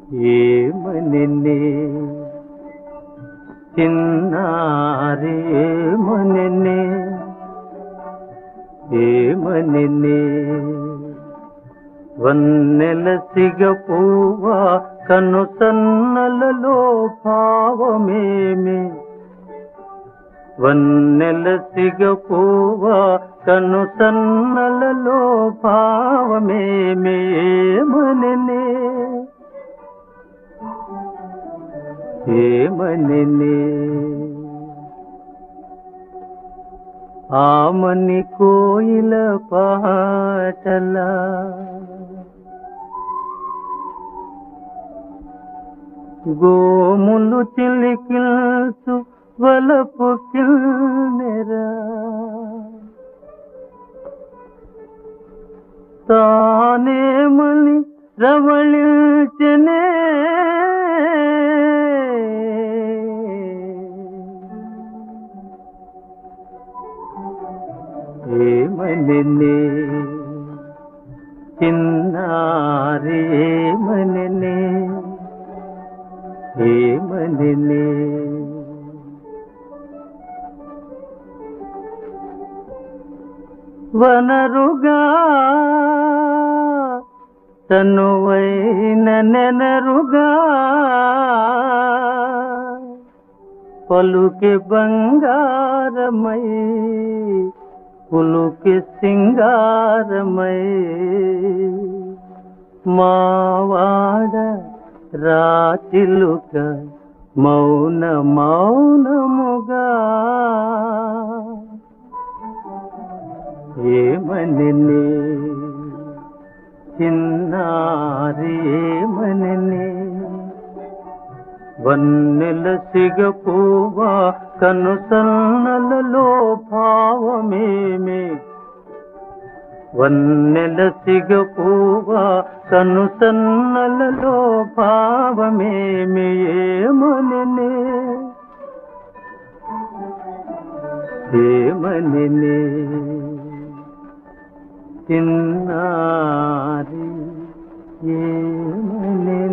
ఏమనినే చిన్నారి ఏమనినే ఏమనినే వన్నెల సిగ పువ్వా కను సన్నలలో భావమేమి వన్నెల సిగ పువ్వా కను సన్నలలో భావమేమి ఏమనినే ఏమనినే ఆమని కోయిల పాటలా గోములు చిలికిల్సు వలపు కిల్నెరా తానేమని రవళించనే ఏమనినే చిన్నారి ఏమనినే ఏమనినే వనరుగా తనువైన నెనరుగా పలుకి బంగారమై పులుకి సింగారమై మావాడ రాచిలుక మౌన మౌనముగా ఏమనినే చిన్నారి ఏమనినే వన్నెల సిగ పువ్వా కను సన్నలలో భావమేమి వన్నెల సిగ పువ్వా కను సన్నలలో భావమేమి ఏమనినే ఏమనినే చిన్నారి ఏమనే